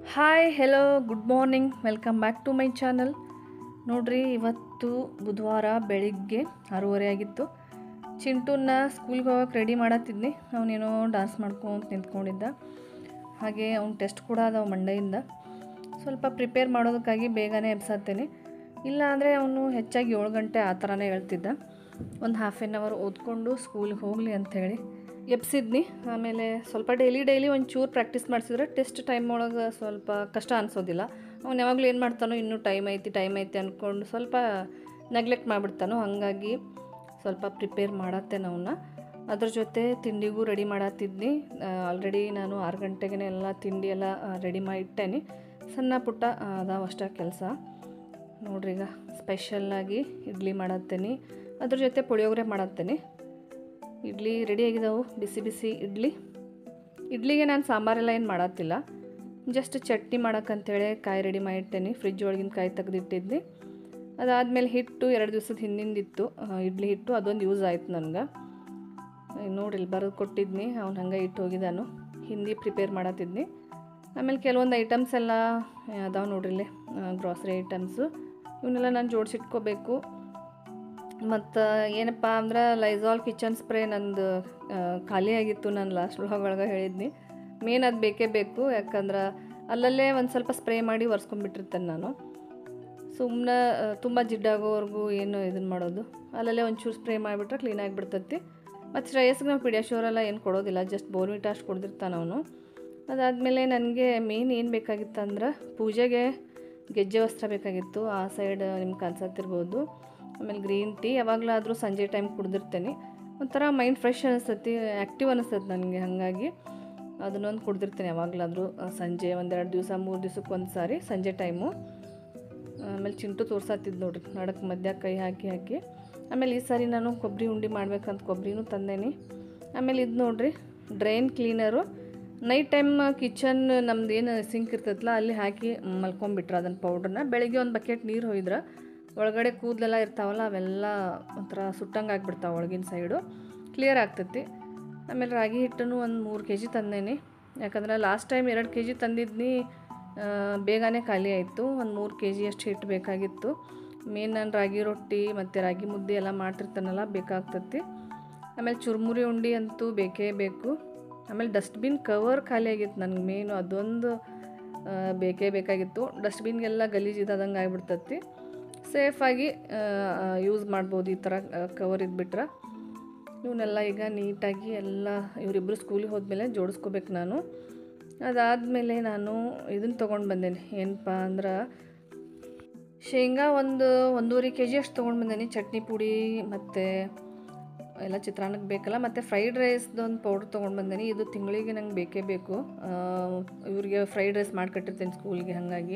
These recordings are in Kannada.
hi hello good morning welcome back to my channel ನೋಡ್ರಿ ಇವತ್ತು ಬುಧವಾರ ಬೆಳಿಗ್ಗೆ ಆರೂವರೆ ಆಗಿತ್ತು ಚಿಂಟುನ ಸ್ಕೂಲ್ಗೆ ಹೋಗಕ್ಕೆ ರೆಡಿ ಮಾಡತ್ತಿದ್ನಿ ಅವನೇನೋ ಡಾನ್ಸ್ ಮಾಡ್ಕೊಂತ ನಿಂತ್ಕೊಂಡಿದ್ದ ಹಾಗೆ ಅವ್ನ ಟೆಸ್ಟ್ ಕೂಡ ಅದಾವ ಮಂಡೆಯಿಂದ ಸ್ವಲ್ಪ ಪ್ರಿಪೇರ್ ಮಾಡೋದಕ್ಕಾಗಿ ಬೇಗನೆ ಎಬ್ಸತ್ತೇನೆ ಇಲ್ಲ ಅಂದರೆ ಅವನು ಹೆಚ್ಚಾಗಿ ಏಳು ಗಂಟೆ ಆ ಥರನೇ ಹೇಳ್ತಿದ್ದ ಒಂದು ಹಾಫ್ ಆನ್ ಅವರ್ ಓದ್ಕೊಂಡು ಸ್ಕೂಲ್ಗೆ ಹೋಗಲಿ ಅಂಥೇಳಿ ಎಬ್ಸಿದ್ನಿ ಆಮೇಲೆ ಸ್ವಲ್ಪ ಡೈಲಿ ಡೈಲಿ ಒಂದು ಚೂರು ಪ್ರಾಕ್ಟೀಸ್ ಮಾಡಿಸಿದ್ರೆ ಟೆಸ್ಟ್ ಟೈಮ್ ಒಳಗೆ ಸ್ವಲ್ಪ ಕಷ್ಟ ಅನಿಸೋದಿಲ್ಲ ಅವ್ನು ಯಾವಾಗಲೂ ಏನು ಮಾಡ್ತಾನೋ ಇನ್ನೂ ಟೈಮ್ ಐತಿ ಟೈಮ್ ಐತಿ ಅಂದ್ಕೊಂಡು ಸ್ವಲ್ಪ ನೆಗ್ಲೆಕ್ಟ್ ಮಾಡಿಬಿಡ್ತಾನೋ ಹಾಗಾಗಿ ಸ್ವಲ್ಪ ಪ್ರಿಪೇರ್ ಮಾಡತ್ತೇನೆ ಅವನ್ನ ಅದ್ರ ಜೊತೆ ತಿಂಡಿಗೂ ರೆಡಿ ಮಾಡತ್ತಿದ್ನಿ ಆಲ್ರೆಡಿ ನಾನು ಆರು ಗಂಟೆಗೆ ಎಲ್ಲ ತಿಂಡಿ ಎಲ್ಲ ರೆಡಿ ಮಾಡಿ ಇಟ್ಟೇನಿ ಸಣ್ಣ ಪುಟ್ಟ ಅದಾವ ಅಷ್ಟ ಕೆಲಸ ನೋಡ್ರಿ ಈಗ ಸ್ಪೆಷಲ್ಲಾಗಿ ಇಡ್ಲಿ ಮಾಡತ್ತೇನೆ ಅದ್ರ ಜೊತೆ ಪುಳಿಯೋಗರೆ ಮಾಡತ್ತೇನೆ ಇಡ್ಲಿ ರೆಡಿ ಆಗಿದಾವು ಬಿಸಿ ಬಿಸಿ ಇಡ್ಲಿ ಇಡ್ಲಿಗೆ ನಾನು ಸಾಂಬಾರೆಲ್ಲ ಏನು ಮಾಡತ್ತಿಲ್ಲ ಜಸ್ಟ್ ಚಟ್ನಿ ಮಾಡೋಕ್ಕಂತೇಳಿ ಕಾಯಿ ರೆಡಿ ಮಾಡಿಟ್ಟೇನೆ ಫ್ರಿಜ್ ಒಳಗಿನ ಕಾಯಿ ತೆಗೆದಿಟ್ಟಿದ್ನಿ ಅದಾದಮೇಲೆ ಹಿಟ್ಟು ಎರಡು ದಿವಸದ ಹಿಂದಿಂದಿತ್ತು ಆ, ಇಡ್ಲಿ ಹಿಟ್ಟು ಅದೊಂದು ಯೂಸ್ ಆಯ್ತು ನನಗೆ ನೋಡಿಲ್ಲಿ ಬರೆದು ಕೊಟ್ಟಿದ್ನಿ ಅವ್ನು ಹಂಗೆ ಇಟ್ಟು ಹೋಗಿದ್ದಾನು ಹಿಂದಿ ಪ್ರಿಪೇರ್ ಮಾಡತ್ತಿದ್ನಿ ಆಮೇಲೆ ಕೆಲವೊಂದು ಐಟಮ್ಸ್ ಎಲ್ಲ ಅದಾವೆ ನೋಡ್ರಿಲ್ಲಿ ಗ್ರಾಸರಿ ಐಟಮ್ಸು ಇವನ್ನೆಲ್ಲ ನಾನು ಜೋಡಿಸಿಟ್ಕೋಬೇಕು ಮತ್ತು ಏನಪ್ಪ ಅಂದ್ರೆ ಲೈಝಾಲ್ ಕಿಚನ್ ಸ್ಪ್ರೇ ನಂದು ಆ, ಖಾಲಿ ಆಗಿತ್ತು ನಾನು ಲಾಸ್ಟ್ ವ್ಲಾಗ್ ಒಳಗೆ ಹೇಳಿದ್ನಿ ಮೇನ್ ಅದು ಬೇಕೇ ಬೇಕು ಯಾಕಂದ್ರೆ ಅಲ್ಲಲ್ಲೇ ಒಂದು ಸ್ವಲ್ಪ ಸ್ಪ್ರೇ ಮಾಡಿ ಒರೆಸ್ಕೊಂಡ್ಬಿಟ್ಟಿರ್ತೇನೆ ನಾನು ಸುಮ್ಮನೆ ತುಂಬ ಜಿಡ್ಡಾಗೋವರೆಗೂ ಏನು ಇದನ್ನು ಮಾಡೋದು ಅಲ್ಲಲ್ಲೇ ಒಂಚೂರು ಸ್ಪ್ರೇ ಮಾಡಿಬಿಟ್ರೆ ಕ್ಲೀನ್ ಆಗಿಬಿಡ್ತೈತಿ ಮತ್ತು ಶ್ರೇಯಸ್ಗೆ ನಾವು ಪಿಡಿಯಾಶೋರೆಲ್ಲ ಏನು ಕೊಡೋದಿಲ್ಲ ಜಸ್ಟ್ ಬೋರ್ವಿಟ ಅಷ್ಟು ಕೊಡ್ದಿರ್ತಾನೆ ಅವನು ಅದಾದಮೇಲೆ ನನಗೆ ಮೇನ್ ಏನು ಬೇಕಾಗಿತ್ತು ಅಂದ್ರೆ ಪೂಜೆಗೆ ಗೆಜ್ಜೆ ವಸ್ತ್ರ ಬೇಕಾಗಿತ್ತು ಆ ಸೈಡ್ ನಿಮ್ಗೆ ಕಾಣಿಸತ್ತಿರ್ಬೋದು ಆಮೇಲೆ ಗ್ರೀನ್ ಟೀ ಯಾವಾಗಲಾದರೂ ಸಂಜೆ ಟೈಮ್ ಕುಡ್ದಿರ್ತೇನೆ ಒಂಥರ ಮೈಂಡ್ ಫ್ರೆಶ್ ಅನಿಸ್ತೈತಿ ಆ್ಯಕ್ಟಿವ್ ಅನಿಸ್ತೈತಿ ನನಗೆ ಹಾಗಾಗಿ ಅದನ್ನೊಂದು ಕುಡ್ದಿರ್ತೇನೆ ಯಾವಾಗಲಾದರೂ ಸಂಜೆ ಒಂದೆರಡು ದಿವಸ ಮೂರು ದಿವ್ಸಕ್ಕೆ ಒಂದು ಸಾರಿ ಸಂಜೆ ಟೈಮು ಆಮೇಲೆ ಚಿಂಟು ತೋರ್ಸತ್ತಿದ್ದು ನೋಡ್ರಿ ನಡಕ್ಕೆ ಮಧ್ಯ ಕೈ ಹಾಕಿ ಹಾಕಿ ಆಮೇಲೆ ಈ ಸಾರಿ ನಾನು ಕೊಬ್ಬರಿ ಉಂಡೆ ಮಾಡ್ಬೇಕಂತ ಕೊಬ್ಬರಿನೂ ತಂದೇನಿ ಆಮೇಲೆ ಇದು ನೋಡ್ರಿ drain cleaner night time kitchen ನಮ್ದು ಏನು ಸಿಂಕ್ ಇರ್ತೈತಲ್ಲ ಅಲ್ಲಿ ಹಾಕಿ ಮಲ್ಕೊಂಬಿಟ್ರೆ ಅದನ್ನು ಪೌಡ್ರನ್ನ ಬೆಳಿಗ್ಗೆ ಒಂದು ಬಕೆಟ್ ನೀರು ಹೊಯ್ದ್ರೆ ಒಳಗಡೆ ಕೂದಲೆಲ್ಲ ಇರ್ತಾವಲ್ಲ ಅವೆಲ್ಲ ಒಂಥರ ಸುಟ್ಟಂಗೆ ಆಗ್ಬಿಡ್ತಾವೆ ಒಳಗಿನ ಸೈಡು ಕ್ಲಿಯರ್ ಆಗ್ತೈತಿ ಆಮೇಲೆ ರಾಗಿ ಹಿಟ್ಟನ್ನು ಒಂದು ಮೂರು ಕೆ ಜಿ ತಂದೇನಿ ಯಾಕಂದ್ರೆ ಲಾಸ್ಟ್ ಟೈಮ್ ಎರಡು ಕೆ ಜಿ ತಂದಿದ್ನಿ ಆ, ಬೇಗನೆ ಖಾಲಿ ಆಯಿತು ಒಂದು ಮೂರು ಕೆ ಜಿ ಅಷ್ಟು ಹಿಟ್ಟು ಬೇಕಾಗಿತ್ತು ಮೇನ್ ನಾನು ರಾಗಿ ರೊಟ್ಟಿ ಮತ್ತು ರಾಗಿ ಮುದ್ದೆ ಎಲ್ಲ ಮಾಡ್ತಿರ್ತಾನಲ್ಲ ಬೇಕಾಗ್ತೈತಿ ಆಮೇಲೆ ಚುರುಮುರಿ ಉಂಡೆ ಅಂತೂ ಬೇಕೇ ಬೇಕು ಆಮೇಲೆ ಡಸ್ಟ್ಬಿನ್ ಕವರ್ ಖಾಲಿ ಆಗಿತ್ತು ನನಗೆ ಮೇನು ಅದೊಂದು ಆ, ಬೇಕೇ ಬೇಕಾಗಿತ್ತು ಡಸ್ಟ್ಬಿನ್ಗೆಲ್ಲ ಗಲೀಜಿದಂಗೆ ಆಗಿಬಿಡ್ತೈತಿ ಸೇಫಾಗಿ ಯೂಸ್ ಮಾಡ್ಬೋದು ಈ ಥರ ಕವರ್ ಇದ್ಬಿಟ್ರೆ ಇವನ್ನೆಲ್ಲ ಈಗ ನೀಟಾಗಿ ಎಲ್ಲ ಇವರಿಬ್ಬರು ಸ್ಕೂಲಿಗೆ ಹೋದ್ಮೇಲೆ ಜೋಡಿಸ್ಕೋಬೇಕು ನಾನು ಅದಾದಮೇಲೆ ನಾನು ಇದನ್ನು ತೊಗೊಂಡು ಬಂದೇನೆ ಏನಪ್ಪ ಅಂದ್ರೆ ಶೇಂಗಾ ಒಂದು ಒಂದೂವರೆ ಕೆ ಜಿ ಅಷ್ಟು ತೊಗೊಂಡು ಬಂದೇನಿ ಚಟ್ನಿ ಪುಡಿ ಮತ್ತು ಎಲ್ಲ ಚಿತ್ರಾನ್ನಕ್ಕೆ ಬೇಕಲ್ಲ ಮತ್ತು ಫ್ರೈಡ್ ರೈಸ್ದು ಒಂದು ಪೌಡ್ರ್ ತೊಗೊಂಡು ಬಂದೇನಿ ಇದು ತಿಂಗಳಿಗೆ ನಂಗೆ ಬೇಕೇ ಬೇಕು ಆ, ಇವ್ರಿಗೆ ಫ್ರೈಡ್ ರೈಸ್ ಮಾಡಿಕೊಟ್ಟಿರ್ತೇನೆ ಸ್ಕೂಲ್ಗೆ ಹಾಗಾಗಿ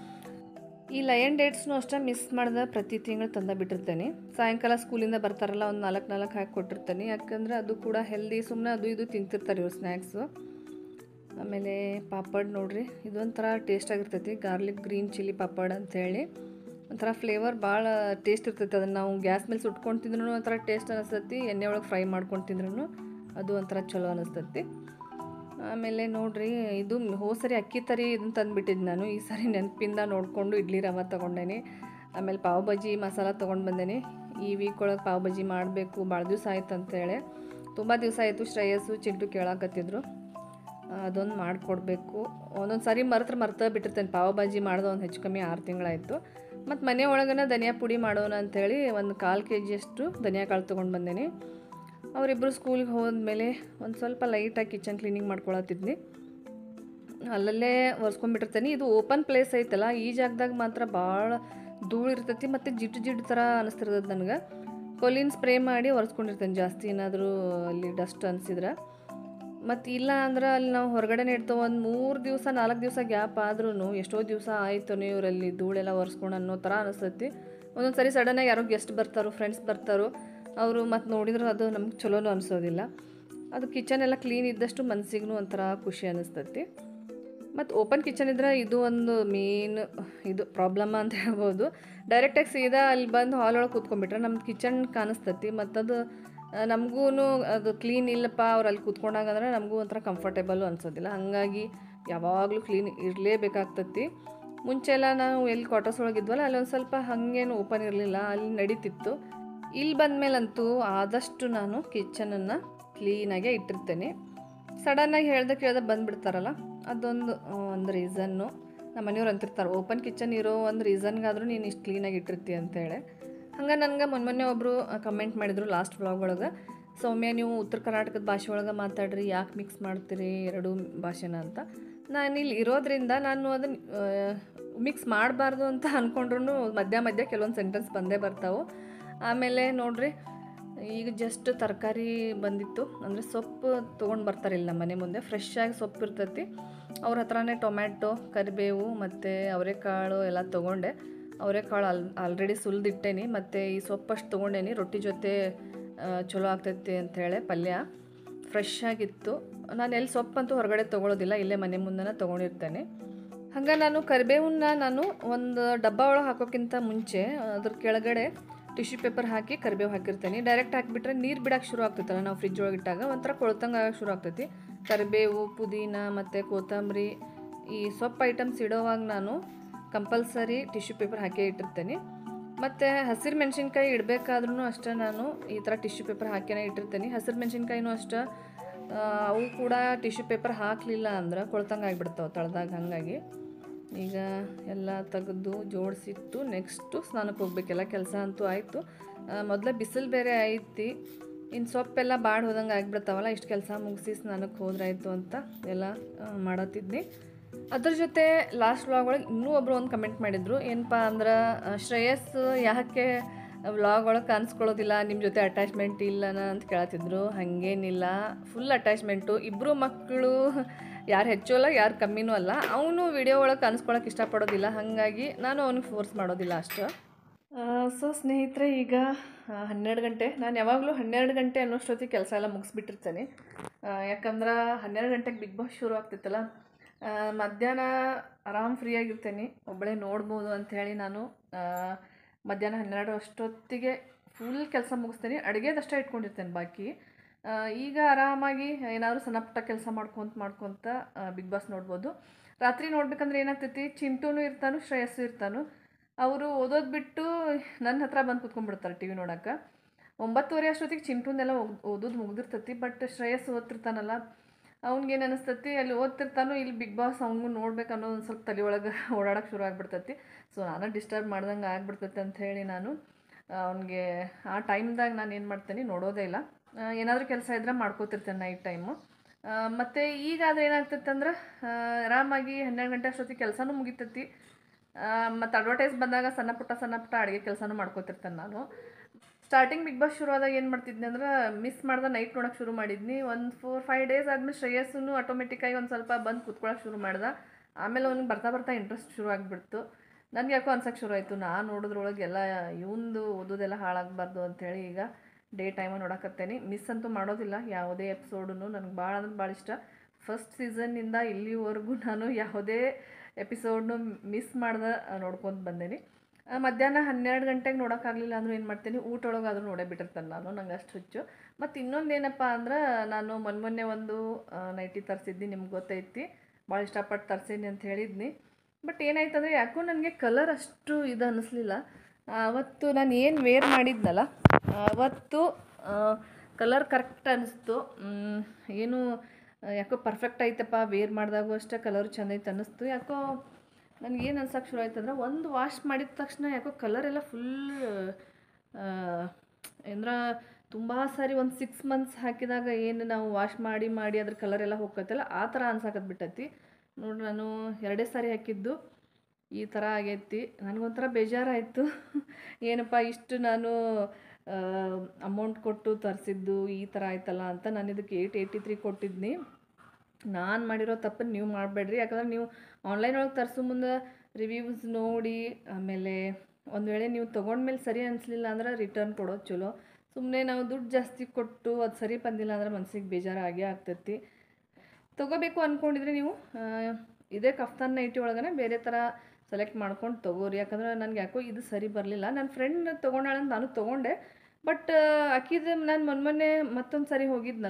ಈ ಲಯನ್ ಡೇಟ್ಸ್ನು ಅಷ್ಟೇ ಮಿಸ್ ಮಾಡ್ದೆ ಪ್ರತಿ ತಿಂಗಳು ತಂದ ಬಿಟ್ಟಿರ್ತೇನೆ ಸಾಯಂಕಾಲ ಸ್ಕೂಲಿಂದ ಬರ್ತಾರಲ್ಲ ಒಂದು ನಾಲ್ಕು ನಾಲ್ಕು ಹಾಕಿ ಕೊಟ್ಟಿರ್ತೇನೆ ಯಾಕಂದ್ರೆ ಅದು ಕೂಡ ಹೆಲ್ದಿ ಸುಮ್ಮನೆ ಅದು ಇದು ತಿಂತಿರ್ತಾರೆ ಇವ್ರು ಸ್ನ್ಯಾಕ್ಸು ಆಮೇಲೆ ಪಾಪಡ್ ನೋಡ್ರಿ ಇದೊಂಥರ ಟೇಸ್ಟ್ ಆಗಿರ್ತೈತಿ ಗಾರ್ಲಿಕ್ ಗ್ರೀನ್ ಚಿಲ್ಲಿ ಪಾಪಡ್ ಅಂತೇಳಿ ಒಂಥರ ಫ್ಲೇವರ್ ಭಾಳ ಟೇಸ್ಟ್ ಇರ್ತೈತಿ ಅದನ್ನು ನಾವು ಗ್ಯಾಸ್ ಮೇಲೆ ಸುಟ್ಕೊಂಡು ತಿಂದ್ರೂ ಒಂಥರ ಟೇಸ್ಟ್ ಅನಿಸ್ತೈತಿ ಎಣ್ಣೆ ಒಳಗೆ ಫ್ರೈ ಮಾಡ್ಕೊಂಡು ತಿಂದ್ರೂ ಅದು ಒಂಥರ ಚಲೋ ಅನಿಸ್ತೈತಿ ಆಮೇಲೆ ನೋಡ್ರಿ ಇದು ಹೋದ ಸರಿ ಅಕ್ಕಿ ತರಿ ಇದನ್ನ ತಂದುಬಿಟ್ಟಿದ್ದು ನಾನು ಈ ಸರಿ ನೆನಪಿಂದ ನೋಡಿಕೊಂಡು ಇಡ್ಲಿ ರವೆ ತೊಗೊಂಡೇನಿ ಆಮೇಲೆ ಪಾವ್ ಬಜ್ಜಿ ಮಸಾಲ ತೊಗೊಂಡು ಬಂದೇನಿ ಈ ವೀಕ್ ಒಳಗೆ ಪಾವ್ ಬಜ್ಜಿ ಮಾಡಬೇಕು ಭಾಳ ದಿವಸ ಆಯ್ತು ಅಂತೇಳಿ ತುಂಬ ದಿವಸ ಆಯಿತು ಶ್ರೇಯಸ್ಸು ಚಿಂಟು ಕೇಳಾಕತ್ತಿದ್ರು ಅದೊಂದು ಮಾಡಿಕೊಡ್ಬೇಕು ಒಂದೊಂದು ಸಾರಿ ಮರೆತ್ರ ಮರ್ತ ಬಿಟ್ಟಿರ್ತೇನೆ ಪಾವ್ ಭಾಜಿ ಮಾಡ್ದೆ ಒಂದು ಹೆಚ್ಚು ಕಮ್ಮಿ ಆರು ತಿಂಗಳಾಯಿತು ಮತ್ತು ಮನೆ ಒಳಗನ ಧನಿಯಾ ಪುಡಿ ಮಾಡೋಣ ಅಂಥೇಳಿ ಒಂದು ಕಾಲು ಕೆ ಜಿಯಷ್ಟು ಧನಿಯಾ ಕಾಳು ತೊಗೊಂಡು ಬಂದೇನಿ ಅವರಿಬ್ಬರು ಸ್ಕೂಲ್ಗೆ ಹೋದ್ಮೇಲೆ ಒಂದು ಸ್ವಲ್ಪ ಲೈಟಾಗಿ ಕಿಚನ್ ಕ್ಲೀನಿಂಗ್ ಮಾಡ್ಕೊಳತ್ತಿದ್ನಿ ಅಲ್ಲಲ್ಲೇ ಒರೆಸ್ಕೊಂಡ್ಬಿಟ್ಟಿರ್ತೇನೆ ಇದು ಓಪನ್ ಪ್ಲೇಸ್ ಐತಲ್ಲ ಈ ಜಾಗದಾಗ ಮಾತ್ರ ಭಾಳ ಧೂಳು ಇರ್ತೈತಿ ಮತ್ತು ಜಿಡ್ಡು ಜಿಡ್ಡು ಥರ ಅನಿಸ್ತಿರ್ತದೆ ನನಗೆ ಕೊಲಿನ್ ಸ್ಪ್ರೇ ಮಾಡಿ ಒರೆಸ್ಕೊಂಡಿರ್ತೇನೆ ಜಾಸ್ತಿ ಏನಾದರೂ ಅಲ್ಲಿ ಡಸ್ಟ್ ಅನಿಸಿದ್ರೆ ಮತ್ತು ಇಲ್ಲ ಅಂದ್ರೆ ಅಲ್ಲಿ ನಾವು ಹೊರಗಡೆ ಇಡ್ತೇವೆ ಒಂದು ಮೂರು ದಿವಸ ನಾಲ್ಕು ದಿವಸ ಗ್ಯಾಪ್ ಆದ್ರೂ ಎಷ್ಟೋ ದಿವಸ ಆಯಿತು ಇವರಲ್ಲಿ ಧೂಳೆಲ್ಲ ಒರೆಸ್ಕೊಂಡು ಅನ್ನೋ ಥರ ಅನಿಸ್ತೈತಿ ಒಂದೊಂದು ಸರಿ ಸಡನ್ನಾಗಿ ಯಾರೋ ಗೆಸ್ಟ್ ಬರ್ತಾರೋ ಫ್ರೆಂಡ್ಸ್ ಬರ್ತಾರೋ ಅವರು ಮತ್ತು ನೋಡಿದ್ರೆ ಅದು ನಮ್ಗೆ ಚಲೋನೂ ಅನಿಸೋದಿಲ್ಲ ಅದು ಕಿಚನ್ ಎಲ್ಲ ಕ್ಲೀನ್ ಇದ್ದಷ್ಟು ಮನಸ್ಸಿಗೂ ಒಂಥರ ಖುಷಿ ಅನಿಸ್ತೈತಿ ಮತ್ತು ಓಪನ್ ಕಿಚನ್ ಇದ್ರೆ ಇದು ಒಂದು ಮೇನ್ ಇದು ಪ್ರಾಬ್ಲಮ್ ಅಂತ ಹೇಳ್ಬೋದು ಡೈರೆಕ್ಟಾಗಿ ಸೀದಾ ಅಲ್ಲಿ ಬಂದು ಹಾಲ್ ಒಳಗೆ ಕೂತ್ಕೊಂಡ್ಬಿಟ್ರೆ ನಮ್ಮ ಕಿಚನ್ ಕಾಣಿಸ್ತೈತಿ ಮತ್ತು ಅದು ನಮಗೂ ಅದು ಕ್ಲೀನ್ ಇಲ್ಲಪ್ಪ ಅವ್ರು ಅಲ್ಲಿ ಕೂತ್ಕೊಂಡಾಗ ಅಂದ್ರೆ ನಮಗೂ ಒಂಥರ ಕಂಫರ್ಟೇಬಲು ಅನ್ಸೋದಿಲ್ಲ ಹಾಗಾಗಿ ಯಾವಾಗಲೂ ಕ್ಲೀನ್ ಇರಲೇಬೇಕಾಗ್ತತಿ ಮುಂಚೆ ಎಲ್ಲ ನಾವು ಎಲ್ಲಿ ಕ್ವಾರ್ಟರ್ಸ್ ಒಳಗಿದ್ವಲ್ಲ ಅಲ್ಲಿ ಒಂದು ಸ್ವಲ್ಪ ಹಾಗೇನು ಓಪನ್ ಇರಲಿಲ್ಲ ಅಲ್ಲಿ ನಡೀತಿತ್ತು ಇಲ್ಲಿ ಬಂದಮೇಲಂತೂ ಆದಷ್ಟು ನಾನು ಕಿಚನನ್ನು ಕ್ಲೀನಾಗೆ ಇಟ್ಟಿರ್ತೇನೆ ಸಡನ್ನಾಗಿ ಹೇಳ್ದೆ ಕೇಳ್ದೆ ಬಂದುಬಿಡ್ತಾರಲ್ಲ ಅದೊಂದು ಆ, ಒಂದು ರೀಸನ್ನು ನಮ್ಮ ಮನೆಯವ್ರು ಅಂತಿರ್ತಾರೆ ಓಪನ್ ಕಿಚನ್ ಇರೋ ಒಂದು ರೀಸನ್ಗಾದರೂ ನೀನು ಇಷ್ಟು ಕ್ಲೀನಾಗಿ ಇಟ್ಟಿರ್ತಿ ಅಂತೇಳಿ ಹಂಗೆ ನನಗೆ ಮೊನ್ನೆ ಮೊನ್ನೆ ಒಬ್ಬರು ಕಮೆಂಟ್ ಮಾಡಿದರು ಲಾಸ್ಟ್ ವ್ಲಾಗ್ ಒಳಗೆ ಸೌಮ್ಯ ನೀವು ಉತ್ತರ ಕರ್ನಾಟಕದ ಭಾಷೆ ಒಳಗೆ ಮಾತಾಡ್ರಿ ಯಾಕೆ ಮಿಕ್ಸ್ ಮಾಡ್ತೀರಿ ಎರಡೂ ಭಾಷೆನ ಅಂತ ನಾನು ಇಲ್ಲಿ ಇರೋದ್ರಿಂದ ನಾನು ಅದನ್ನು ಮಿಕ್ಸ್ ಮಾಡಬಾರ್ದು ಅಂತ ಅಂದ್ಕೊಂಡ್ರು ಮಧ್ಯ ಮಧ್ಯ ಕೆಲವೊಂದು ಸೆಂಟೆನ್ಸ್ ಬಂದೇ ಬರ್ತಾವೆ ಆಮೇಲೆ ನೋಡ್ರಿ ಈಗ ಜಸ್ಟ್ ತರಕಾರಿ ಬಂದಿತ್ತು ಅಂದರೆ ಸೊಪ್ಪು ತೊಗೊಂಡು ಬರ್ತಾರೆ ಇಲ್ಲಿ ನಮ್ಮ ಮನೆ ಮುಂದೆ ಫ್ರೆಶ್ ಆಗಿ ಸೊಪ್ಪು ಇರ್ತೈತಿ ಅವ್ರ ಹತ್ರನೇ ಟೊಮ್ಯಾಟೊ ಕರಿಬೇವು ಮತ್ತು ಅವರೆಕಾಳು ಎಲ್ಲ ತೊಗೊಂಡೆ ಅವರೆಕಾಳು ಆಲ್ ಆಲ್ರೆಡಿ ಸುಲಿದಿಟ್ಟೇನಿ ಮತ್ತು ಈ ಸೊಪ್ಪಷ್ಟು ತೊಗೊಂಡೇನಿ ರೊಟ್ಟಿ ಜೊತೆ ಆ, ಚಲೋ ಆಗ್ತೈತಿ ಅಂಥೇಳಿ ಪಲ್ಯ ಫ್ರೆಶ್ ಆಗಿತ್ತು ನಾನು ಎಲ್ಲಿ ಸೊಪ್ಪಂತೂ ಹೊರಗಡೆ ತೊಗೊಳೋದಿಲ್ಲ ಇಲ್ಲೇ ಮನೆ ಮುಂದೆ ತೊಗೊಂಡಿರ್ತೇನೆ ಹಂಗೆ ನಾನು ಕರಿಬೇವನ್ನ ನಾನು ಒಂದು ಡಬ್ಬ ಒಳಗೆ ಹಾಕೋಕ್ಕಿಂತ ಮುಂಚೆ ಅದ್ರ ಕೆಳಗಡೆ ಟಿಶ್ಯೂ ಪೇಪರ್ ಹಾಕಿ ಕರಿಬೇವು ಹಾಕಿರ್ತೇನೆ ಡೈರೆಕ್ಟ್ ಹಾಕಿಬಿಟ್ರೆ ನೀರು ಬಿಡಕ್ಕೆ ಶುರು ಆಗ್ತೈತಲ್ಲ ನಾವು ಫ್ರಿಜ್ ಒಳಗೆ ಇಟ್ಟಾಗ ಒಂಥರ ಕೊಳ್ತಂಗೆ ಆಗಕ್ಕೆ ಶುರು ಆಗ್ತೈತಿ ಕರಿಬೇವು ಪುದೀನ ಮತ್ತು ಕೊತ್ತಂಬರಿ ಈ ಸೊಪ್ಪು ಐಟಮ್ಸ್ ಇಡೋವಾಗ ನಾನು ಕಂಪಲ್ಸರಿ ಟಿಶ್ಯೂ ಪೇಪರ್ ಹಾಕೇ ಇಟ್ಟಿರ್ತೇನೆ ಮತ್ತು ಹಸಿರು ಮೆಣಸಿನ್ಕಾಯಿ ಇಡಬೇಕಾದ್ರೂ ಅಷ್ಟೇ ನಾನು ಈ ಥರ ಟಿಶ್ಯೂ ಪೇಪರ್ ಹಾಕಿನೇ ಇಟ್ಟಿರ್ತೀನಿ ಹಸಿರು ಮೆಣಸಿನ್ಕಾಯಿನೂ ಅಷ್ಟೇ ಆ, ಅವು ಕೂಡ ಟಿಶ್ಯೂ ಪೇಪರ್ ಹಾಕಲಿಲ್ಲ ಅಂದ್ರೆ ಕೊಳ್ತಂಗೆ ಆಗಿಬಿಡ್ತಾವೆ ತಳ್ದಾಗ ಹಾಗಾಗಿ ಈಗ ಎಲ್ಲ ತೆಗೆದು ಜೋಡಿಸಿಟ್ಟು ನೆಕ್ಸ್ಟು ಸ್ನಾನಕ್ಕೆ ಹೋಗ್ಬೇಕೆಲ್ಲ ಕೆಲಸ ಅಂತೂ ಆಯಿತು ಮೊದಲೇ ಬಿಸಿಲು ಬೇರೆ ಐತಿ ಇನ್ನು ಸೊಪ್ಪೆಲ್ಲ ಬಾಡ್ ಹೋದಂಗೆ ಆಗಿಬಿಡ್ತಾವಲ್ಲ ಇಷ್ಟು ಕೆಲಸ ಮುಗಿಸಿ ಸ್ನಾನಕ್ಕೆ ಹೋದ್ರಾಯ್ತು ಅಂತ ಎಲ್ಲ ಆ, ಮಾಡತ್ತಿದ್ನಿ ಅದ್ರ ಜೊತೆ ಲಾಸ್ಟ್ ವ್ಲಾಗ್ ಒಳಗೆ ಇನ್ನೂ ಒಬ್ಬರು ಒಂದು ಕಮೆಂಟ್ ಮಾಡಿದರು ಏನಪ್ಪ ಅಂದ್ರೆ ಆ, ಶ್ರೇಯಸ್ ಯಾಕೆ ವ್ಲಾಗ್ ಒಳಗೆ ಕಾಣಿಸ್ಕೊಳ್ಳೋದಿಲ್ಲ ನಿಮ್ಮ ಜೊತೆ ಅಟ್ಯಾಚ್ಮೆಂಟ್ ಇಲ್ಲನ ಅಂತ ಕೇಳತ್ತಿದ್ರು ಹಾಗೇನಿಲ್ಲ ಫುಲ್ ಅಟ್ಯಾಚ್ಮೆಂಟು ಇಬ್ಬರು ಮಕ್ಕಳು ಯಾರು ಹೆಚ್ಚು ಅಲ್ಲ ಯಾರು ಕಮ್ಮಿನೂ ಅಲ್ಲ ಅವನು ವಿಡಿಯೋ ಒಳಗೆ ಕಾಣಿಸ್ಕೊಳಕ್ಕೆ ಇಷ್ಟಪಡೋದಿಲ್ಲ ಹಾಗಾಗಿ ನಾನು ಅವನಿಗೆ ಫೋರ್ಸ್ ಮಾಡೋದಿಲ್ಲ ಅಷ್ಟು ಸೊ ಸ್ನೇಹಿತರೆ ಈಗ ಆ, ಹನ್ನೆರಡು ಗಂಟೆ ನಾನು ಯಾವಾಗಲೂ ಹನ್ನೆರಡು ಗಂಟೆ ಅನ್ನೋಷ್ಟೊತ್ತಿಗೆ ಕೆಲಸ ಎಲ್ಲ ಮುಗಿಸ್ಬಿಟ್ಟಿರ್ತೇನೆ ಆ, ಯಾಕಂದ್ರೆ ಹನ್ನೆರಡು ಗಂಟೆಗೆ ಬಿಗ್ ಬಾಸ್ ಶುರು ಆಗ್ತಿತ್ತಲ್ಲ ಆ, ಮಧ್ಯಾಹ್ನ ಆರಾಮ್ ಫ್ರೀ ಆಗಿರ್ತೇನೆ ಒಬ್ಬಳೇ ನೋಡ್ಬೋದು ಅಂಥೇಳಿ ನಾನು ಆ, ಮಧ್ಯಾಹ್ನ ಹನ್ನೆರಡು ಅಷ್ಟೊತ್ತಿಗೆ ಫುಲ್ ಕೆಲಸ ಮುಗಿಸ್ತೇನೆ ಅಡುಗೆದಷ್ಟೇ ಇಟ್ಕೊಂಡಿರ್ತೇನೆ ಬಾಕಿ ಆ, ಈಗ ಆರಾಮಾಗಿ ಏನಾದರೂ ಸಣ್ಣ ಪುಟ್ಟ ಕೆಲಸ ಮಾಡ್ಕೊತ ಮಾಡ್ಕೊತ ಬಿಗ್ ಬಾಸ್ ನೋಡ್ಬೋದು ರಾತ್ರಿ ನೋಡ್ಬೇಕಂದ್ರೆ ಏನಾಗ್ತೈತಿ ಚಿಂಟೂನು ಇರ್ತಾನು ಶ್ರೇಯಸ್ಸು ಇರ್ತಾನು ಅವರು ಓದೋದು ಬಿಟ್ಟು ನನ್ನ ಹತ್ರ ಬಂದು ಕುತ್ಕೊಂಡ್ಬಿಡ್ತಾರೆ ಟಿ ವಿ ನೋಡೋಕೆ ಒಂಬತ್ತುವರೆ ಅಷ್ಟೊತ್ತಿಗೆ ಚಿಂಟುನೆಲ್ಲ ಓದೋದು ಮುಗ್ದಿರ್ತೈತಿ ಬಟ್ ಶ್ರೇಯಸ್ ಓದ್ತಿರ್ತಾನಲ್ಲ ಅವ್ನಿಗೇನು ಅನಿಸ್ತತಿ ಅಲ್ಲಿ ಓದ್ತಿರ್ತಾನೋ ಇಲ್ಲಿ ಬಿಗ್ ಬಾಸ್ ಅವ್ನಿಗೂ ನೋಡ್ಬೇಕು ಅನ್ನೋ ಒಂದು ಸ್ವಲ್ಪ ತಲೆ ಒಳಗೆ ಓಡಾಡೋಕೆ ಶುರು ಆಗ್ಬಿಡ್ತೈತಿ ಸೊ ನಾನು ಡಿಸ್ಟರ್ಬ್ ಮಾಡ್ದಂಗೆ ಆಗ್ಬಿಡ್ತೈತೆ ಅಂತ ಹೇಳಿ ನಾನು ಅವ್ನಿಗೆ ಆ ಟೈಮ್ದಾಗ ನಾನು ಏನು ಮಾಡ್ತೇನೆ ನೋಡೋದೇ ಇಲ್ಲ ಏನಾದರೂ ಕೆಲಸ ಇದ್ರೆ ಮಾಡ್ಕೋತಿರ್ತೇನೆ ನೈಟ್ ಟೈಮು ಮತ್ತು ಈಗಾದ್ರೆ ಏನಾಗ್ತೈತೆ ಅಂದ್ರೆ ಆ, ಆರಾಮಾಗಿ ಹನ್ನೆರಡು ಗಂಟೆ ಅಷ್ಟೊತ್ತಿಗೆ ಕೆಲಸನೂ ಮುಗಿತೈತಿ ಮತ್ತು ಅಡ್ವರ್ಟೈಸ್ ಬಂದಾಗ ಸಣ್ಣ ಪುಟ್ಟ ಸಣ್ಣ ಪುಟ್ಟ ಅಡುಗೆ ಕೆಲಸನೂ ಮಾಡ್ಕೋತಿರ್ತೇನೆ ನಾನು ಸ್ಟಾರ್ಟಿಂಗ್ ಬಿಗ್ ಬಾಸ್ ಶುರು ಆದಾಗ ಏನು ಮಾಡ್ತಿದ್ನಿ ಅಂದ್ರೆ ಮಿಸ್ ಮಾಡ್ದೆ ನೈಟ್ ನೋಡೋಕೆ ಶುರು ಮಾಡಿದ್ನಿ ಒಂದು ಫೋರ್ ಫೈವ್ ಡೇಸ್ ಆದಮೇಲೆ ಶ್ರೇಯಸ್ಸು ಆಟೋಮೆಟಿಕ್ಕಾಗಿ ಒಂದು ಸ್ವಲ್ಪ ಬಂದು ಕೂತ್ಕೊಳ್ಳೋಕೆ ಶುರು ಮಾಡ್ದೆ ಆಮೇಲೆ ಅವ್ನಿಗೆ ಬರ್ತಾ ಬರ್ತಾ ಇಂಟ್ರೆಸ್ಟ್ ಶುರು ಆಗಿಬಿಡ್ತು ನನಗೆ ಯಾಕೋ ಅನ್ಸಕ್ಕೆ ಶುರು ಆಯಿತು ನಾನು ನೋಡೋದ್ರೊಳಗೆ ಎಲ್ಲ ಇವಂದು ಓದೋದೆಲ್ಲ ಹಾಳಾಗಬಾರ್ದು ಅಂಥೇಳಿ ಈಗ ಡೇ ಟೈಮ ನೋಡಕತ್ತೇನೆ ಮಿಸ್ ಅಂತೂ ಮಾಡೋದಿಲ್ಲ ಯಾವುದೇ ಎಪಿಸೋಡೂ ನನಗೆ ಭಾಳ ಅಂದ್ರೆ ಭಾಳ ಇಷ್ಟ ಫಸ್ಟ್ ಸೀಸನ್ನಿಂದ ಇಲ್ಲಿವರೆಗೂ ನಾನು ಯಾವುದೇ ಎಪಿಸೋಡ್ನು ಮಿಸ್ ಮಾಡ್ದೆ ನೋಡ್ಕೊಂಡು ಬಂದೇನಿ ಆ, ಮಧ್ಯಾಹ್ನ ಹನ್ನೆರಡು ಗಂಟೆಗೆ ನೋಡೋಕ್ಕಾಗಲಿಲ್ಲ ಅಂದ್ರೂ ಏನು ಮಾಡ್ತೀನಿ ಊಟ ಒಳಗಾದ್ರೂ ನೋಡೇ ಬಿಟ್ಟಿರ್ತಾನೆ ನಾನು ನಂಗೆ ಅಷ್ಟು ಹುಚ್ಚು ಮತ್ತು ಇನ್ನೊಂದು ಏನಪ್ಪ ಅಂದ್ರೆ ನಾನು ಮೊನ್ನೆ ಮೊನ್ನೆ ಒಂದು ಆ, ನೈಟಿ ತರಿಸಿದ್ನಿ ನಿಮ್ಗೆ ಗೊತ್ತೈತಿ ಭಾಳ ಇಷ್ಟಪಟ್ಟು ತರಿಸೀನಿ ಅಂತ ಹೇಳಿದ್ನಿ ಬಟ್ ಏನಾಯ್ತಂದ್ರೆ ಯಾಕೋ ನನಗೆ ಕಲರ್ ಅಷ್ಟು ಇದು ಅನ್ನಿಸ್ಲಿಲ್ಲ ಅವತ್ತು ನಾನು ಏನು ವೇರ್ ಮಾಡಿದ್ನಲ್ಲ ಅವತ್ತು ಕಲರ್ ಕರೆಕ್ಟ್ ಅನ್ನಿಸ್ತು ಮ್, ಏನು ಆ, ಯಾಕೋ ಪರ್ಫೆಕ್ಟ್ ಐತಪ್ಪ ವೇರ್ ಮಾಡಿದಾಗೂ ಅಷ್ಟೇ ಕಲರ್ ಚೆಂದ ಐತೆ ಅನ್ನಿಸ್ತು ಯಾಕೋ ನನಗೇನು ಅನ್ಸಕ್ಕೆ ಶುರು ಆಯ್ತು ಅಂದ್ರೆ ಒಂದು ವಾಶ್ ಮಾಡಿದ ತಕ್ಷಣ ಯಾಕೋ ಕಲರ್ ಎಲ್ಲ ಫುಲ್ ಏನರ ತುಂಬ ಸಾರಿ ಒಂದು ಸಿಕ್ಸ್ ಮಂತ್ಸ್ ಹಾಕಿದಾಗ ಏನು ನಾವು ವಾಶ್ ಮಾಡಿ ಮಾಡಿ ಅದ್ರ ಕಲರ್ ಎಲ್ಲ ಹೋಗ್ತೈತಲ್ಲ ಆ ಥರ ಅನ್ಸಕತ್ ಬಿಟ್ಟೈತಿ ನೋಡ್ರಿ ನಾನು ಎರಡೇ ಸಾರಿ ಹಾಕಿದ್ದು ಈ ಥರ ಆಗೈತಿ ನನಗೊಂಥರ ಬೇಜಾರಾಯಿತು ಏನಪ್ಪ ಇಷ್ಟು ನಾನು ಅಮೌಂಟ್ ಕೊಟ್ಟು ತರಿಸಿದ್ದು ಈ ಥರ ಆಯ್ತಲ್ಲ ಅಂತ ನಾನು ಇದಕ್ಕೆ ಏಯ್ಟ್ ಏಯ್ಟಿ ತ್ರೀ ಕೊಟ್ಟಿದ್ನಿ ನಾನು ಮಾಡಿರೋ ತಪ್ಪನ್ನು ನೀವು ಮಾಡಬೇಡ್ರಿ ಯಾಕಂದ್ರೆ ನೀವು ಆನ್ಲೈನ್ ಒಳಗೆ ತರಿಸೋ ಮುಂದೆ ರಿವ್ಯೂಸ್ ನೋಡಿ ಆಮೇಲೆ ಒಂದು ವೇಳೆ ನೀವು ತೊಗೊಂಡ್ಮೇಲೆ ಸರಿ ಅನಿಸ್ಲಿಲ್ಲ ಅಂದ್ರೆ ರಿಟರ್ನ್ ಕೊಡೋದು ಚಲೋ ಸುಮ್ಮನೆ ನಾವು ದುಡ್ಡು ಜಾಸ್ತಿ ಕೊಟ್ಟು ಅದು ಸರಿ ಬಂದಿಲ್ಲ ಅಂದ್ರೆ ಮನ್ಸಿಗೆ ಬೇಜಾರು ಆಗೇ ಆಗ್ತೈತಿ ತೊಗೋಬೇಕು ಅಂದ್ಕೊಂಡಿದ್ರೆ ನೀವು ಆ, ಇದೇ ಕಫ್ತಾನ್ ನೈಟಿ ಒಳಗನೆ ಬೇರೆ ಥರ ಸೆಲೆಕ್ಟ್ ಮಾಡ್ಕೊಂಡು ತೊಗೋರಿ ಯಾಕಂದ್ರೆ ನನಗೆ ಯಾಕೋ ಇದು ಸರಿ ಬರಲಿಲ್ಲ ನನ್ನ ಫ್ರೆಂಡ್ ತೊಗೊಂಡಾಳಂತ ನಾನು ತೊಗೊಂಡೆ ಬಟ್ ಆಕಿದು ನಾನು ಮೊನ್ನೆ ಮೊನ್ನೆ ಮತ್ತೊಂದು ಸರಿ ಹೋಗಿದ್ನಲ್ಲ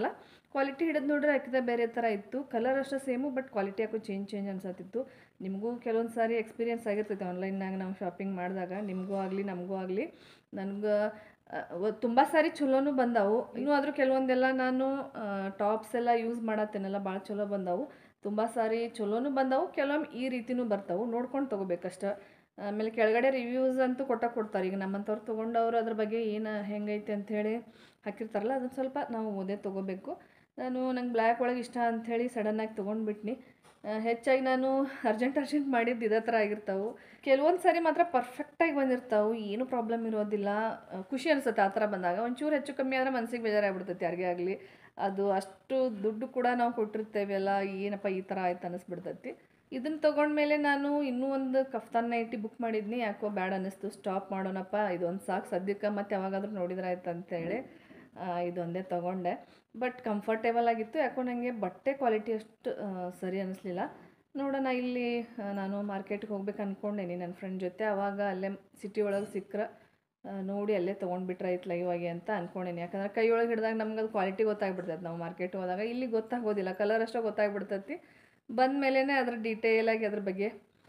ಕ್ವಾಲಿಟಿ ಹಿಡಿದು ನೋಡ್ರೆ ಹಾಕಿದ ಬೇರೆ ಥರ ಇತ್ತು ಕಲರ್ ಅಷ್ಟೇ ಸೇಮು ಬಟ್ ಕ್ವಾಲಿಟಿ ಯಾಕೋ ಚೇಂಜ್ ಚೇಂಜ್ ಅನ್ಸತ್ತಿತ್ತು ನಿಮಗೂ ಕೆಲವೊಂದು ಸಾರಿ ಎಕ್ಸ್ಪೀರಿಯನ್ಸ್ ಆಗಿರ್ತೈತೆ ಆನ್ಲೈನ್ನಾಗ ನಾವು ಶಾಪಿಂಗ್ ಮಾಡಿದಾಗ ನಿಮಗೂ ಆಗಲಿ ನಮಗೂ ಆಗಲಿ ನನಗೆ ತುಂಬ ಸಾರಿ ಚಲೋನು ಬಂದವು ಇನ್ನೂ ಆದರೂ ಕೆಲವೊಂದೆಲ್ಲ ನಾನು ಟಾಪ್ಸ್ ಎಲ್ಲ ಯೂಸ್ ಮಾಡತ್ತೇನಲ್ಲ ಭಾಳ ಚಲೋ ಬಂದವು ತುಂಬ ಸಾರಿ ಚಲೋನು ಬಂದವು ಕೆಲವೊಮ್ಮೆ ಈ ರೀತಿನೂ ಬರ್ತಾವೆ ನೋಡ್ಕೊಂಡು ತೊಗೋಬೇಕಷ್ಟ ಆಮೇಲೆ ಕೆಳಗಡೆ ರಿವ್ಯೂಸ್ ಅಂತೂ ಕೊಟ್ಟ ಕೊಡ್ತಾರೆ ಈಗ ನಮ್ಮಂಥವ್ರು ತೊಗೊಂಡವರು ಅದ್ರ ಬಗ್ಗೆ ಏನು ಹೆಂಗೈತೆ ಅಂಥೇಳಿ ಹಾಕಿರ್ತಾರಲ್ಲ ಅದನ್ನು ಸ್ವಲ್ಪ ನಾವು ಓದೇ ತೊಗೋಬೇಕು ನಾನು ನಂಗೆ ಬ್ಲ್ಯಾಕ್ ಒಳಗೆ ಇಷ್ಟ ಅಂಥೇಳಿ ಸಡನ್ನಾಗಿ ತೊಗೊಂಡ್ಬಿಟ್ನಿ ಆ, ಹೆಚ್ಚಾಗಿ ನಾನು ಅರ್ಜೆಂಟ್ ಅರ್ಜೆಂಟ್ ಮಾಡಿದ್ದು ಇದೇ ಥರ ಆಗಿರ್ತಾವೆ ಕೆಲವೊಂದು ಸಾರಿ ಮಾತ್ರ ಪರ್ಫೆಕ್ಟಾಗಿ ಬಂದಿರ್ತಾವೆ ಏನೂ ಪ್ರಾಬ್ಲಮ್ ಇರೋದಿಲ್ಲ ಆ, ಖುಷಿ ಅನಿಸುತ್ತೆ ಆ ಥರ ಬಂದಾಗ ಒಂಚೂರು ಹೆಚ್ಚು ಕಮ್ಮಿ ಆದರೆ ಮನಸ್ಸಿಗೆ ಬೇಜಾರಾಗ್ಬಿಡ್ತೈತೆ ಯಾರಿಗೇ ಆಗಲಿ ಅದು ಅಷ್ಟು ದುಡ್ಡು ಕೂಡ ನಾವು ಕೊಟ್ಟಿರ್ತೇವೆ ಅಲ್ಲ ಏನಪ್ಪ ಈ ಥರ ಆಯ್ತು ಅನ್ನಿಸ್ಬಿಡ್ತೈತಿ ಇದನ್ನು ತೊಗೊಂಡ್ಮೇಲೆ ನಾನು ಇನ್ನೂ ಒಂದು ಕಫ್ತಾನ್ ನೈಟಿ ಬುಕ್ ಮಾಡಿದ್ನಿ ಯಾಕೋ ಬ್ಯಾಡ್ ಅನ್ನಿಸ್ತು ಸ್ಟಾಪ್ ಮಾಡೋಣಪ್ಪ ಇದೊಂದು ಸಾಕು ಸದ್ಯಕ್ಕೆ ಮತ್ತೆ ಯಾವಾಗಾದ್ರೂ ನೋಡಿದ್ರೆ ಆಯ್ತು ಅಂತೇಳಿ ಆ, ಇದೊಂದೇ ತೊಗೊಂಡೆ ಬಟ್ ಕಂಫರ್ಟೇಬಲ್ ಆಗಿತ್ತು ಯಾಕೋ ನನಗೆ ಬಟ್ಟೆ ಕ್ವಾಲಿಟಿ ಅಷ್ಟು ಆ, ಸರಿ ಅನ್ನಿಸ್ಲಿಲ್ಲ ನೋಡೋಣ ಇಲ್ಲಿ ಆ, ನಾನು ಮಾರ್ಕೆಟ್ಗೆ ಹೋಗ್ಬೇಕು ಅಂದ್ಕೊಂಡೇನಿ ನನ್ನ ಫ್ರೆಂಡ್ ಜೊತೆ ಆವಾಗ ಅಲ್ಲೇ ಸಿಟಿ ಒಳಗೆ ಸಿಕ್ಕರೆ ಆ, ನೋಡಿ ಅಲ್ಲೇ ತೊಗೊಂಡ್ಬಿಟ್ರೆ ಆಯ್ತು ಲೈವ್ ಆಗಿ ಅಂತ ಅಂದ್ಕೊಂಡೇನಿ ಯಾಕಂದ್ರೆ ಕೈ ಒಳಗೆ ಹಿಡಿದಾಗ ನಮ್ಗೆ ಅದು ಕ್ವಾಲಿಟಿ ಗೊತ್ತಾಗ್ಬಿಡ್ತೈತೆ ನಾವು ಮಾರ್ಕೆಟ್ ಹೋದಾಗ ಇಲ್ಲಿ ಗೊತ್ತಾಗೋದಿಲ್ಲ ಕಲರ್ ಅಷ್ಟೇ ಗೊತ್ತಾಗ್ಬಿಡ್ತೈತಿ ಬಂದ ಮೇಲೇ ಅದ್ರ ಡೀಟೇಲಾಗಿ ಅದ್ರ ಬಗ್ಗೆ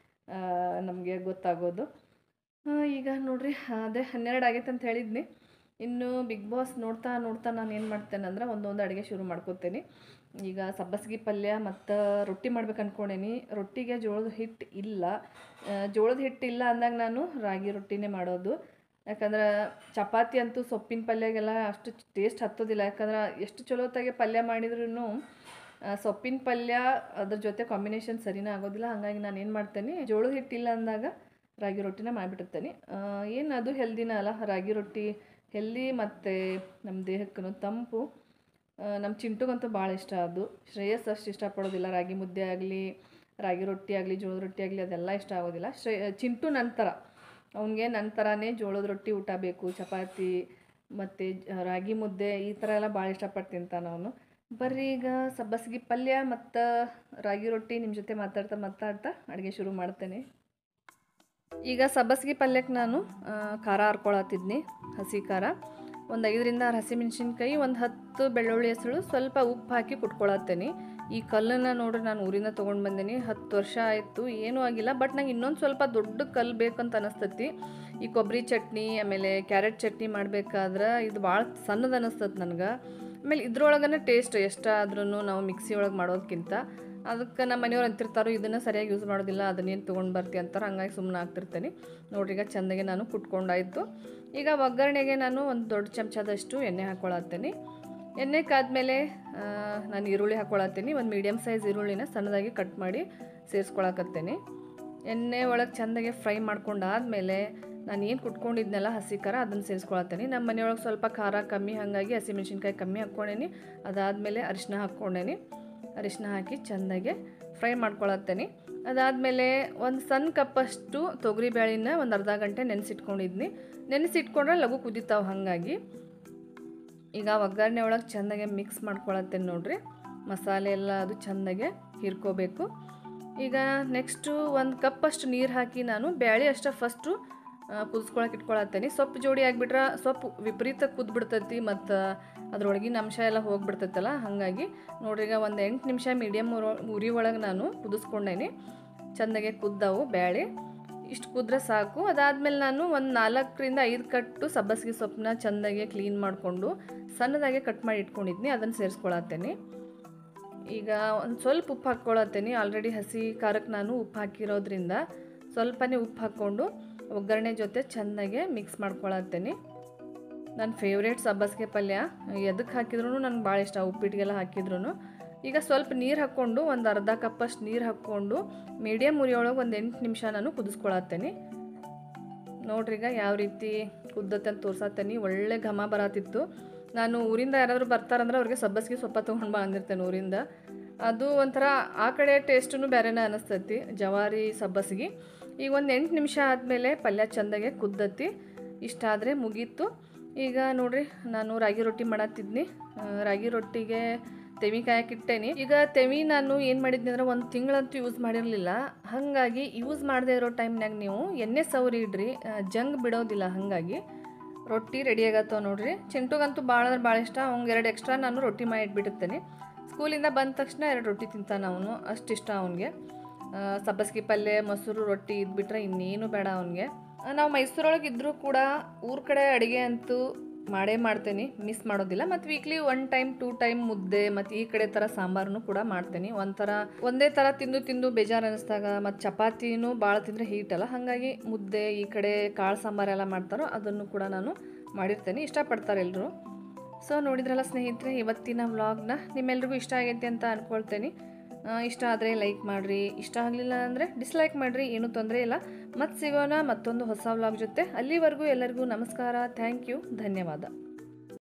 ನಮಗೆ ಗೊತ್ತಾಗೋದು ಆ, ಈಗ ನೋಡ್ರಿ ಅದೇ ಹನ್ನೆರಡು ಆಗೈತೆ ಅಂತ ಹೇಳಿದ್ನಿ ಇನ್ನು ಬಿಗ್ ಬಾಸ್ ನೋಡ್ತಾ ನೋಡ್ತಾ ನಾನು ಏನು ಮಾಡ್ತೇನೆ ಅಂದ್ರೆ ಒಂದೊಂದು ಅಡುಗೆ ಶುರು ಮಾಡ್ಕೋತೇನೆ ಈಗ ಸಬ್ಬಸ್ಗಿ ಪಲ್ಯ ಮತ್ತು ರೊಟ್ಟಿ ಮಾಡ್ಬೇಕು ಅಂದ್ಕೊಂಡೇನಿ ರೊಟ್ಟಿಗೆ ಜೋಳದ ಹಿಟ್ಟು ಇಲ್ಲ ಆ, ಜೋಳದ ಹಿಟ್ಟು ಇಲ್ಲ ಅಂದಾಗ ನಾನು ರಾಗಿ ರೊಟ್ಟಿನೇ ಮಾಡೋದು ಯಾಕಂದ್ರೆ ಚಪಾತಿ ಅಂತೂ ಸೊಪ್ಪಿನ ಪಲ್ಯಗೆಲ್ಲ ಅಷ್ಟು ಟೇಸ್ಟ್ ಹತ್ತೋದಿಲ್ಲ ಯಾಕಂದ್ರೆ ಎಷ್ಟು ಚಲೋತ್ತಾಗೆ ಪಲ್ಯ ಮಾಡಿದ್ರೂ ಸೊಪ್ಪಿನ ಪಲ್ಯ ಅದ್ರ ಜೊತೆ ಕಾಂಬಿನೇಷನ್ ಸರಿನೇ ಆಗೋದಿಲ್ಲ ಹಾಗಾಗಿ ನಾನು ಏನು ಮಾಡ್ತೇನೆ ಜೋಳದ ಹಿಟ್ಟಿಲ್ಲ ಅಂದಾಗ ರಾಗಿ ರೊಟ್ಟಿನ ಮಾಡಿಬಿಟ್ಟಿರ್ತೇನೆ ಏನು ಅದು ಹೆಲ್ದಿನ ಅಲ್ಲ ರಾಗಿ ರೊಟ್ಟಿ ಹೆಲ್ದಿ ಮತ್ತು ನಮ್ಮ ದೇಹಕ್ಕೂ ತಂಪು ಆ, ನಮ್ಮ ಚಿಂಟುಗಂತೂ ಭಾಳ ಇಷ್ಟ ಅದು ಶ್ರೇಯಸ್ ಅಷ್ಟು ಇಷ್ಟಪಡೋದಿಲ್ಲ ರಾಗಿ ಮುದ್ದೆ ಆಗಲಿ ರಾಗಿ ರೊಟ್ಟಿ ಆಗಲಿ ಜೋಳದ ರೊಟ್ಟಿ ಆಗಲಿ ಅದೆಲ್ಲ ಇಷ್ಟ ಆಗೋದಿಲ್ಲ ಶ್ರೇ ಚಿಂಟು ನಂತರ ಅವನಿಗೆ ನನ್ನ ಥರನೇ ಜೋಳದ ರೊಟ್ಟಿ ಊಟ ಬೇಕು ಚಪಾತಿ ಮತ್ತು ರಾಗಿ ಮುದ್ದೆ ಈ ಥರ ಎಲ್ಲ ಭಾಳ ಇಷ್ಟಪಟ್ಟು ತಿಂತಾನೆ ಅವನು ಬರ್ರಿ ಈಗ ಸಬ್ಬಸ್ಗಿ ಪಲ್ಯ ಮತ್ತು ರಾಗಿ ರೊಟ್ಟಿ ನಿಮ್ಮ ಜೊತೆ ಮಾತಾಡ್ತಾ ಮಾತಾಡ್ತಾ ಅಡುಗೆ ಶುರು ಮಾಡ್ತೇನೆ ಈಗ ಸಬ್ಬಸ್ಗಿ ಪಲ್ಯಕ್ಕೆ ನಾನು ಆ, ಖಾರ ಹರ್ಕೊಳತ್ತಿದ್ನಿ ಹಸಿ ಖಾರ ಒಂದು ಐದರಿಂದ ಆರು ಹಸಿಮೆಣ್ಸಿನ್ಕಾಯಿ ಒಂದು ಹತ್ತು ಬೆಳ್ಳುಳ್ಳಿ ಹೆಸರು ಸ್ವಲ್ಪ ಉಪ್ಪು ಹಾಕಿ ಕುಟ್ಕೊಳತ್ತೇನೆ ಈ ಕಲ್ಲನ್ನು ನೋಡ್ರಿ ನಾನು ಊರಿಂದ ತೊಗೊಂಡು ಬಂದೀನಿ ಹತ್ತು ವರ್ಷ ಆಯಿತು ಏನೂ ಆಗಿಲ್ಲ ಬಟ್ ನಂಗೆ ಇನ್ನೊಂದು ಸ್ವಲ್ಪ ದೊಡ್ಡ ಕಲ್ಲು ಬೇಕಂತ ಅನಿಸ್ತತಿ ಈ ಕೊಬ್ಬರಿ ಚಟ್ನಿ ಆಮೇಲೆ ಕ್ಯಾರೆಟ್ ಚಟ್ನಿ ಮಾಡ್ಬೇಕಾದ್ರೆ ಇದು ಭಾಳ ಸಣ್ಣದು ಅನಿಸ್ತದೆ ನನಗೆ ಆಮೇಲೆ ಇದ್ರೊಳಗನೆ ಟೇಸ್ಟ್ ಎಷ್ಟಾದ್ರೂ ನಾವು ಮಿಕ್ಸಿ ಒಳಗೆ ಮಾಡೋದಕ್ಕಿಂತ ಅದಕ್ಕೆ ನಮ್ಮ ಮನೆಯವ್ರು ಅಂತಿರ್ತಾರೋ ಇದನ್ನು ಸರಿಯಾಗಿ ಯೂಸ್ ಮಾಡೋದಿಲ್ಲ ಅದನ್ನೇನು ತೊಗೊಂಡು ಬರ್ತಿ ಅಂತಾರೆ ಹಂಗಾಗಿ ಸುಮ್ಮನೆ ಆಗ್ತಿರ್ತೇನೆ ನೋಡ್ರಿ ಈಗ ಚೆಂದಾಗಿ ನಾನು ಕುಟ್ಕೊಂಡಾಯ್ತು ಈಗ ಒಗ್ಗರಣೆಗೆ ನಾನು ಒಂದು ದೊಡ್ಡ ಚಮಚದಷ್ಟು ಎಣ್ಣೆ ಹಾಕ್ಕೊಳತ್ತೀನಿ ಎಣ್ಣೆ ಕಾದ್ಮೇಲೆ ಆ, ನಾನು ಈರುಳ್ಳಿ ಹಾಕ್ಕೊಳತ್ತೀನಿ ಒಂದು ಮೀಡಿಯಮ್ ಸೈಜ್ ಈರುಳ್ಳಿನ ಸಣ್ಣದಾಗಿ ಕಟ್ ಮಾಡಿ ಸೇರಿಸ್ಕೊಳಕತ್ತೇನೆ ಎಣ್ಣೆ ಒಳಗೆ ಚೆಂದಾಗಿ ಫ್ರೈ ಮಾಡ್ಕೊಂಡಾದ್ಮೇಲೆ ನಾನು ಏನು ಕುಟ್ಕೊಂಡಿದ್ನೆಲ್ಲ ಹಸಿ ಖಾರ ಅದನ್ನು ಸೇರಿಸ್ಕೊಳತ್ತೇನೆ ನಮ್ಮ ಮನೆಯೊಳಗೆ ಸ್ವಲ್ಪ ಖಾರ ಕಮ್ಮಿ ಹಾಗಾಗಿ ಹಸಿಮೆಣ್ಸಿನ್ಕಾಯಿ ಕಮ್ಮಿ ಹಾಕ್ಕೊಂಡೇನಿ ಅದಾದಮೇಲೆ ಅರಿಶಿನ ಹಾಕ್ಕೊಂಡೇನಿ ಅರಿಶಿನ ಹಾಕಿ ಚೆಂದಾಗಿ ಫ್ರೈ ಮಾಡ್ಕೊಳತ್ತೇನೆ ಅದಾದಮೇಲೆ ಒಂದು ಸಣ್ಣ ಕಪ್ಪಷ್ಟು ತೊಗರಿ ಬೇಳೆನ ಒಂದು ಅರ್ಧ ಗಂಟೆ ನೆನೆಸಿಟ್ಕೊಂಡಿದ್ನಿ ನೆನೆಸಿಟ್ಕೊಂಡ್ರೆ ಲಘು ಕುದಿತಾವೆ ಹಾಗಾಗಿ ಈಗ ಒಗ್ಗರಣೆ ಒಳಗೆ ಚೆಂದಾಗೆ ಮಿಕ್ಸ್ ಮಾಡ್ಕೊಳತ್ತೇನೆ ನೋಡ್ರಿ ಮಸಾಲೆ ಎಲ್ಲ ಅದು ಚೆಂದಾಗೆ ಹಿರ್ಕೋಬೇಕು ಈಗ ನೆಕ್ಸ್ಟು ಒಂದು ಕಪ್ಪಷ್ಟು ನೀರು ಹಾಕಿ ನಾನು ಬೇಳೆ ಅಷ್ಟೇ ಫಸ್ಟು ಕುದಿಸ್ಕೊಳಕ್ಕೆ ಇಟ್ಕೊಳತ್ತೇನೆ ಸೊಪ್ಪು ಜೋಡಿ ಆಗಿಬಿಟ್ರೆ ಸೊಪ್ಪು ವಿಪರೀತ ಕುದ್ಬಿಡ್ತೈತಿ ಮತ್ತು ಅದ್ರೊಳಗಿನ ಅಂಶ ಎಲ್ಲ ಹೋಗ್ಬಿಡ್ತೈತಲ್ಲ ಹಾಗಾಗಿ ನೋಡ್ರಿ ಈಗ ಒಂದು ಎಂಟು ನಿಮಿಷ ಮೀಡಿಯಮ್ ಉರಿ ಒಳಗೆ ನಾನು ಕುದಿಸ್ಕೊಂಡೇನಿ ಚೆಂದಾಗೆ ಕುದ್ದವು ಬೇಳೆ ಇಷ್ಟು ಕುದ್ರೆ ಸಾಕು ಅದಾದಮೇಲೆ ನಾನು ಒಂದು ನಾಲ್ಕರಿಂದ ಐದು ಕಟ್ಟು ಸಬ್ಬಸಿಗೆ ಸೊಪ್ಪನ್ನ ಚೆಂದಾಗೆ ಕ್ಲೀನ್ ಮಾಡಿಕೊಂಡು ಸಣ್ಣದಾಗೆ ಕಟ್ ಮಾಡಿ ಇಟ್ಕೊಂಡಿದ್ನಿ ಅದನ್ನು ಸೇರಿಸ್ಕೊಳತ್ತೇನೆ ಈಗ ಒಂದು ಸ್ವಲ್ಪ ಉಪ್ಪು ಹಾಕ್ಕೊಳತ್ತೇನೆ ಆಲ್ರೆಡಿ ಹಸಿ ಖಾರಕ್ಕೆ ನಾನು ಉಪ್ಪು ಹಾಕಿರೋದ್ರಿಂದ ಸ್ವಲ್ಪನೇ ಉಪ್ಪು ಹಾಕ್ಕೊಂಡು ಒಗ್ಗರಣೆ ಜೊತೆ ಚೆಂದಾಗೆ ಮಿಕ್ಸ್ ಮಾಡ್ಕೊಳತ್ತೇನೆ ನನ್ನ ಫೇವ್ರೇಟ್ ಸಬ್ಬಸಿಗೆ ಪಲ್ಯ ಎದಕ್ಕೆ ಹಾಕಿದ್ರು ನನಗೆ ಭಾಳ ಇಷ್ಟ ಉಪ್ಪಿಟ್ಟಿಗೆಲ್ಲ ಹಾಕಿದ್ರು ಈಗ ಸ್ವಲ್ಪ ನೀರು ಹಾಕ್ಕೊಂಡು ಒಂದು ಅರ್ಧ ಕಪ್ಪಷ್ಟು ನೀರು ಹಾಕ್ಕೊಂಡು ಮೀಡಿಯಮ್ ಉರಿಯೊಳಗೆ ಒಂದು ಎಂಟು ನಿಮಿಷ ನಾನು ಕುದಿಸ್ಕೊಳತ್ತೇನೆ ನೋಡ್ರಿ ಈಗ ಯಾವ ರೀತಿ ಕುದ್ದತ್ತೆ ಅಂತ ತೋರ್ಸತ್ತೇನೆ ಒಳ್ಳೆ ಘಮ ಬರತ್ತಿತ್ತು ನಾನು ಊರಿಂದ ಯಾರಾದರೂ ಬರ್ತಾರಂದ್ರೆ ಅವ್ರಿಗೆ ಸಬ್ಬಸಿಗೆ ಸೊಪ್ಪ ತೊಗೊಂಡು ಬಂದಿರ್ತೇನೆ ಊರಿಂದ ಅದು ಒಂಥರ ಆ ಕಡೆ ಟೇಸ್ಟೂ ಬೇರೆನೇ ಅನಿಸ್ತೈತಿ ಜವಾರಿ ಸಬ್ಬಸಿಗೆ ಈಗ ಒಂದು ಎಂಟು ನಿಮಿಷ ಆದಮೇಲೆ ಪಲ್ಯ ಚೆಂದಾಗೆ ಕುದ್ದತಿ ಇಷ್ಟಾದರೆ ಮುಗೀತು ಈಗ ನೋಡ್ರಿ ನಾನು ರಾಗಿ ರೊಟ್ಟಿ ಮಾಡತ್ತಿದ್ನಿ ಆ, ರಾಗಿ ರೊಟ್ಟಿಗೆ ತೆವಿ ಕಾಯಕ್ಕಿಟ್ಟೇನಿ ಈಗ ತೆವಿ ನಾನು ಏನು ಮಾಡಿದ್ನಿ ಅಂದ್ರೆ ಒಂದು ತಿಂಗಳಂತೂ ಯೂಸ್ ಮಾಡಿರಲಿಲ್ಲ ಹಾಗಾಗಿ ಯೂಸ್ ಮಾಡದೇ ಇರೋ ಟೈಮ್ನಾಗ ನೀವು ಎಣ್ಣೆ ಸವರಿ ಇಡ್ರಿ ಆ, ಜಂಗ್ ಬಿಡೋದಿಲ್ಲ ಹಾಗಾಗಿ ರೊಟ್ಟಿ ರೆಡಿ ಆಗತ್ತವ ನೋಡ್ರಿ ಚಿಂಟುಗಂತೂ ಭಾಳ ಅಂದ್ರೆ ಭಾಳ ಇಷ್ಟ ಅವ್ನಿಗೆ ಎರಡು ಎಕ್ಸ್ಟ್ರಾ ನಾನು ರೊಟ್ಟಿ ಮಾಡಿ ಇಟ್ಬಿಟ್ಟಿರ್ತೇನೆ ಸ್ಕೂಲಿಂದ ಬಂದ ತಕ್ಷಣ ಎರಡು ರೊಟ್ಟಿ ತಿಂತಾನೆ ಅವನು ಅಷ್ಟಿಷ್ಟ ಅವನಿಗೆ ಸಬ್ಬಸ್ಗಿ ಪಲ್ಯ ಮೊಸರು ರೊಟ್ಟಿ ಇದ್ಬಿಟ್ರೆ ಇನ್ನೇನು ಬೇಡ ಅವನಿಗೆ ನಾವು ಮೈಸೂರೊಳಗೆ ಇದ್ದರೂ ಕೂಡ ಊರ ಕಡೆ ಅಡುಗೆ ಅಂತೂ ಮಾಡೇ ಮಾಡ್ತೇನೆ ಮಿಸ್ ಮಾಡೋದಿಲ್ಲ ಮತ್ತು weekly one time two time ಮುದ್ದೆ ಮತ್ತು ಈ ಕಡೆ ಥರ ಸಾಂಬಾರನ್ನು ಕೂಡ ಮಾಡ್ತೇನೆ ಒಂಥರ ಒಂದೇ ಥರ ತಿಂದು ತಿಂದು ಬೇಜಾರು ಅನ್ನಿಸ್ದಾಗ ಮತ್ತು ಚಪಾತಿನೂ ಭಾಳ ತಿಂದರೆ ಹೀಟ್ ಅಲ್ಲ ಹಾಗಾಗಿ ಮುದ್ದೆ ಈ ಕಡೆ ಕಾಳು ಸಾಂಬಾರೆಲ್ಲ ಮಾಡ್ತಾರೋ ಅದನ್ನು ಕೂಡ ನಾನು ಮಾಡಿರ್ತೇನೆ ಇಷ್ಟಪಡ್ತಾರೆ ಎಲ್ಲರೂ ಸೊ ನೋಡಿದ್ರಲ್ಲ ಸ್ನೇಹಿತರೆ ಇವತ್ತಿನ ವ್ಲಾಗ್ನ ನಿಮ್ಮೆಲ್ರಿಗೂ ಇಷ್ಟ ಆಗೈತೆ ಅಂತ ಅಂದ್ಕೊಳ್ತೇನೆ ಆ, ಇಷ್ಟ ಆದರೆ ಲೈಕ್ ಮಾಡಿರಿ ಇಷ್ಟ ಆಗಲಿಲ್ಲ ಅಂದರೆ ಡಿಸ್ಲೈಕ್ ಮಾಡಿರಿ ಏನೂ ತೊಂದರೆ ಇಲ್ಲ ಮತ್ತೆ ಸಿಗೋಣ ಮತ್ತೊಂದು ಹೊಸ ವ್ಲಾಗ್ ಜೊತೆ ಅಲ್ಲಿವರೆಗೂ ಎಲ್ಲರಿಗೂ ನಮಸ್ಕಾರ ಥ್ಯಾಂಕ್ ಯು ಧನ್ಯವಾದ